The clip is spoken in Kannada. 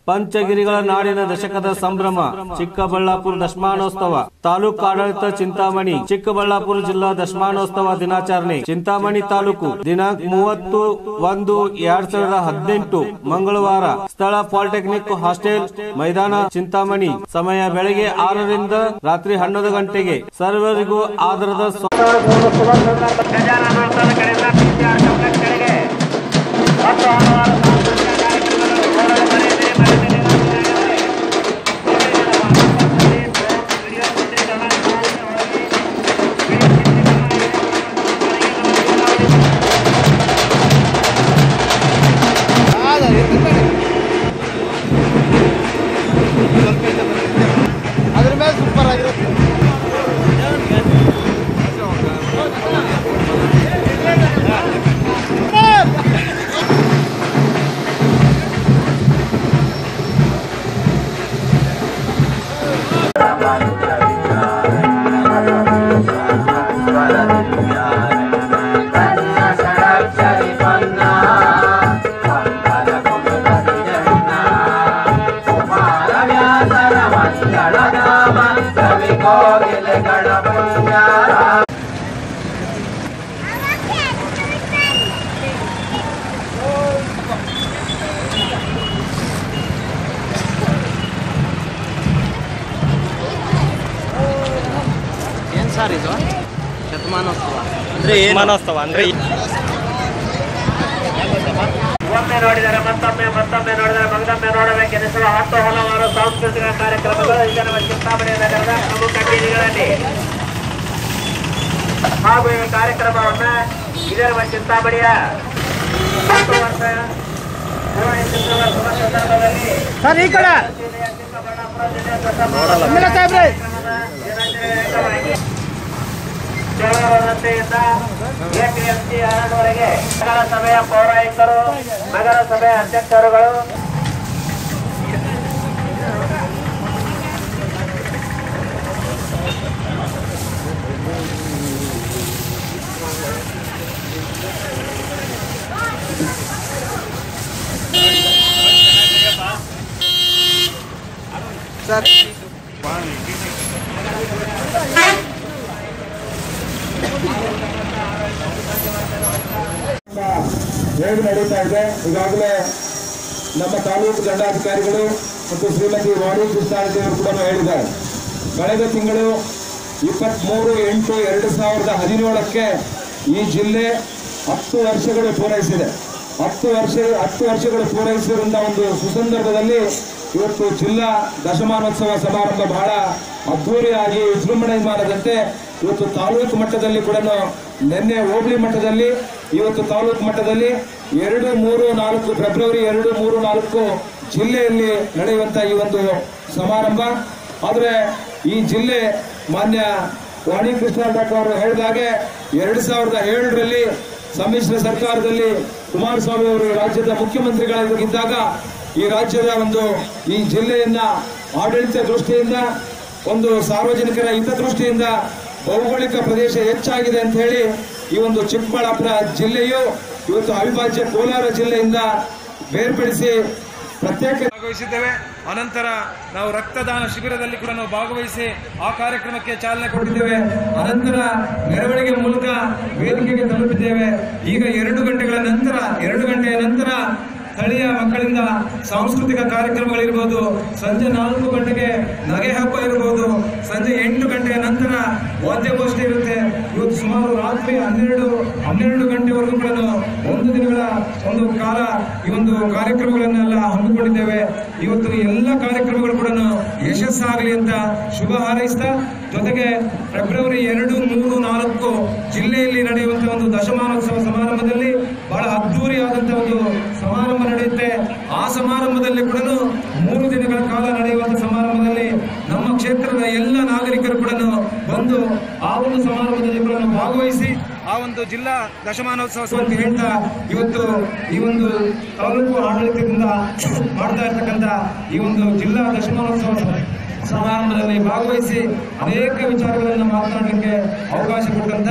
ಪಂಚಗಿರಿಗಳ ನಾಡಿನ ದಶಕದ ಸಂಭ್ರಮ ಚಿಕ್ಕಬಳ್ಳಾಪುರ ದಶಮಾನೋತ್ಸವ ತಾಲೂಕು ಆಡಳಿತ ಚಿಂತಾಮಣಿ ಚಿಕ್ಕಬಳ್ಳಾಪುರ ಜಿಲ್ಲಾ ದಶಮಾನೋತ್ಸವ ದಿನಾಚರಣೆ ಚಿಂತಾಮಣಿ ತಾಲೂಕು ದಿನಾಂಕ ಮೂವತ್ತು ಒಂದು ಎರಡ್ ಸಾವಿರದ ಹದಿನೆಂಟು ಮಂಗಳವಾರ ಸ್ಥಳ ಪಾಲಿಟೆಕ್ನಿಕ್ ಹಾಸ್ಟೆಲ್ ಮೈದಾನ ಚಿಂತಾಮಣಿ ಸಮಯ ಬೆಳಗ್ಗೆ ಆರರಿಂದ ರಾತ್ರಿ ಹನ್ನೊಂದು ಗಂಟೆಗೆ ಸರ್ವರಿಗೂ ಆಧಾರದ ಸ್ವ- ಗಜಾನನೋತ್ಸವದ ಕಡೆಯಿಂದ ಪಿಸಿಆರ್ ಕಂಪ್ಲೆಕ್ಸ್ ಕಡೆಗೆ ಮತ್ತು ಹಲವಾರು ಸಾಂಸ್ಕೃತಿಕ ಕಾರ್ಯಕ್ರಮಗಳು ಓಡಲು ಬರೆಯಿರಿ, ಬರೆದಿರಿ, ವಿಡಿಯೋ ಚಿತ್ರೀಕರಣ ಅದ್ರ ಮೇಲೆ ಸೂಪರ್ ಆಗಿರುತ್ತೆ ಏನ್ ಸರ್ ಇದು ಶತಮಾನೋತ್ಸವ ಅಂದ್ರೆ ಶತಮಾನೋತ್ಸವ ಅಂದ್ರೆ ಒಮ್ಮೆ ನೋಡಿದರೆ ಮತ್ತೊಮ್ಮೆ ಮತ್ತೊಮ್ಮೆ ನೋಡಿದರೆ ಮಗದೊಮ್ಮೆ ನೋಡಬೇಕೆನಿಸುವ ಹತ್ತು ಹಲವಾರು ಸಾಂಸ್ಕೃತಿಕ ಕಾರ್ಯಕ್ರಮಗಳು ಈ ನಮ್ಮ ಚಿಂತಾಮಣಿ ನಗರದ ಪ್ರಮುಖ ಬೀದಿಗಳಲ್ಲಿ ಹಾಗೂ ಈ ಕಾರ್ಯಕ್ರಮವನ್ನ ಇದೇ ನಮ್ಮ ಚಿಂತಾಮಣಿಯ ಹತ್ತು ವರ್ಷ ಪೂರೈಸುತ್ತಿರುವ ಶುಭ ಸಂದರ್ಭದಲ್ಲಿ ಸರ್ ಈ ಕಡೆ ಜಿಲ್ಲೆಯ ಚಿಕ್ಕಬಳ್ಳಾಪುರ ಜಿಲ್ಲೆಯ ದಶಮಾನೋತ್ಸವ ಎಮ್ಮೆಲ್ಯೆ ಸಾಹೇಬ್ರೆ ದಿನಾಚರಣೆ ಚೋಳರ ರಸ್ತೆಯಿಂದ ಎಪಿಎಂಸಿ ಹರಡುವರೆಗೆ ನಗರಸಭೆಯ ಪೌರಾಯುಕ್ತರು ನಗರಸಭೆಯ ಅಧ್ಯಕ್ಷರುಗಳು ಸರ್ ಹೇಗೆ ನಡೀತಾ ಇದೆ ಈಗಾಗಲೇ ನಮ್ಮ ತಾಲೂಕು ದಂಡಾಧಿಕಾರಿಗಳು ಮತ್ತು ಶ್ರೀಮತಿ ವಾಣಿ ಕೃಷ್ಣಾರೆಡ್ಡಿ ಅವರು ಕೂಡ ಹೇಳಿದ್ದಾರೆ ಕಳೆದ ತಿಂಗಳು ಇಪ್ಪತ್ತ್ಮೂರು ಎಂಟು ಎರಡು ಸಾವಿರದ ಹದಿನೇಳಕ್ಕೆ ಈ ಜಿಲ್ಲೆ ಹತ್ತು ವರ್ಷಗಳು ಪೂರೈಸಿದೆ ಹತ್ತು ವರ್ಷ ಹತ್ತು ವರ್ಷಗಳು ಪೂರೈಸಿರುವಂಥ ಒಂದು ಸುಸಂದರ್ಭದಲ್ಲಿ ಇವತ್ತು ಜಿಲ್ಲಾ ದಶಮಾನೋತ್ಸವ ಸಮಾರಂಭ ಬಹಳ ಅದ್ಧೂರಿಯಾಗಿ ವಿಜೃಂಭಣೆಮಾನದಂತೆ ಇವತ್ತು ತಾಲೂಕು ಮಟ್ಟದಲ್ಲಿ ಕೂಡ ನಿನ್ನೆ ಹೋಬಳಿ ಮಟ್ಟದಲ್ಲಿ ಇವತ್ತು ತಾಲೂಕು ಮಟ್ಟದಲ್ಲಿ ಎರಡು ಮೂರು ನಾಲ್ಕು ಫೆಬ್ರವರಿ ಎರಡು ಮೂರು ನಾಲ್ಕು ಜಿಲ್ಲೆಯಲ್ಲಿ ನಡೆಯುವಂಥ ಈ ಒಂದು ಸಮಾರಂಭ ಆದರೆ ಈ ಜಿಲ್ಲೆ ಮಾನ್ಯ ವಾಣಿ ಕೃಷ್ಣ ಡಾಕ್ಟರ್ ಅವರು ಹೇಳಿದಾಗೆ ಎರಡು ಸಾವಿರದ ಏಳರಲ್ಲಿ ಸಮ್ಮಿಶ್ರ ಸರ್ಕಾರದಲ್ಲಿ ಕುಮಾರಸ್ವಾಮಿ ಅವರು ರಾಜ್ಯದ ಮುಖ್ಯಮಂತ್ರಿಗಳಾಗಿದ್ದಾಗ ಈ ರಾಜ್ಯದ ಒಂದು ಈ ಜಿಲ್ಲೆಯನ್ನ ಆಡಳಿತ ದೃಷ್ಟಿಯಿಂದ ಒಂದು ಸಾರ್ವಜನಿಕರ ಹಿತದೃಷ್ಟಿಯಿಂದ ಭೌಗೋಳಿಕ ಪ್ರದೇಶ ಹೆಚ್ಚಾಗಿದೆ ಅಂತ ಹೇಳಿ ಈ ಒಂದು ಚಿಕ್ಕಬಳ್ಳಾಪುರ ಜಿಲ್ಲೆಯು ಇವತ್ತು ಅವಿಭಾಜ್ಯ ಕೋಲಾರ ಜಿಲ್ಲೆಯಿಂದ ಬೇರ್ಪಡಿಸಿ ಪ್ರತ್ಯೇಕ ಭಾಗವಹಿಸಿದ್ದೇವೆ ಅನಂತರ ನಾವು ರಕ್ತದಾನ ಶಿಬಿರದಲ್ಲಿ ಕೂಡ ನಾವು ಭಾಗವಹಿಸಿ ಆ ಕಾರ್ಯಕ್ರಮಕ್ಕೆ ಚಾಲನೆ ಕೊಟ್ಟಿದ್ದೇವೆ ಅನಂತರ ಮೆರವಣಿಗೆ ಮೂಲಕ ವೇದಿಕೆಗೆ ತಲುಪಿದ್ದೇವೆ ಈಗ ಎರಡು ಗಂಟೆಗಳ ನಂತರ ಎರಡು ಗಂಟೆಯ ನಂತರ ಸ್ಥಳೀಯ ಮಕ್ಕಳಿಂದ ಸಾಂಸ್ಕೃತಿಕ ಕಾರ್ಯಕ್ರಮಗಳಿರ್ಬೋದು ಸಂಜೆ ನಾಲ್ಕು ಗಂಟೆಗೆ ನಗೆ ಹಬ್ಬ ಇರಬಹುದು ಸಂಜೆ ಎಂಟು ಗಂಟೆಯ ನಂತರ ವಾದ್ಯಗೋಷ್ಠಿ ಇರುತ್ತೆ ಇವತ್ತು ಸುಮಾರು ರಾತ್ರಿ ಹನ್ನೆರಡು ಹನ್ನೆರಡು ಗಂಟೆವರೆಗೂ ಕೂಡ ಒಂದು ದಿನಗಳ ಒಂದು ಕಾಲ ಈ ಒಂದು ಕಾರ್ಯಕ್ರಮಗಳನ್ನೆಲ್ಲ ಹಮ್ಮಿಕೊಂಡಿದ್ದೇವೆ ಇವತ್ತು ಎಲ್ಲ ಕಾರ್ಯಕ್ರಮಗಳು ಕೂಡ ಯಶಸ್ಸಾಗಲಿ ಅಂತ ಶುಭ ಹಾರೈಸ್ತಾ ಜೊತೆಗೆ ಫೆಬ್ರವರಿ ಎರಡು ಮೂರು ನಾಲ್ಕು ಜಿಲ್ಲೆಯಲ್ಲಿ ನಡೆಯುವಂತಹ ಒಂದು ದಶಮಾನೋತ್ಸವ ಸಮಾರಂಭದಲ್ಲಿ ಬಹಳ ಅದ್ದೂರಿಯಾದಂತಹ ಒಂದು ಸಮಾರಂಭ ನಡೆಯುತ್ತೆ ಆ ಸಮಾರಂಭದಲ್ಲಿ ಕೂಡ ಮೂರು ದಿನಗಳ ಕಾಲ ನಡೆಯುವಂತಹ ಸಮಾರಂಭದಲ್ಲಿ ನಮ್ಮ ಕ್ಷೇತ್ರದ ಎಲ್ಲ ನಾಗರಿಕರು ಕೂಡ ಬಂದು ಆ ಒಂದು ಸಮಾರಂಭದಲ್ಲಿ ಕೂಡ ಭಾಗವಹಿಸಿ ಆ ಒಂದು ಜಿಲ್ಲಾ ದಶಮಾನೋತ್ಸವ ಅಂತ ಹೇಳ್ತಾ ಇವತ್ತು ಈ ಒಂದು ತಾಲೂಕು ಆಡಳಿತದಿಂದ ಮಾಡ್ತಾ ಇರ್ತಕ್ಕಂಥ ಈ ಒಂದು ಜಿಲ್ಲಾ ದಶಮಾನೋತ್ಸವ ಸಮಾರಂಭದಲ್ಲಿ ಭಾಗವಹಿಸಿ ಅನೇಕ ವಿಚಾರಗಳನ್ನು ಮಾತನಾಡಲಿಕ್ಕೆ ಅವಕಾಶ ಕೊಟ್ಟಂತ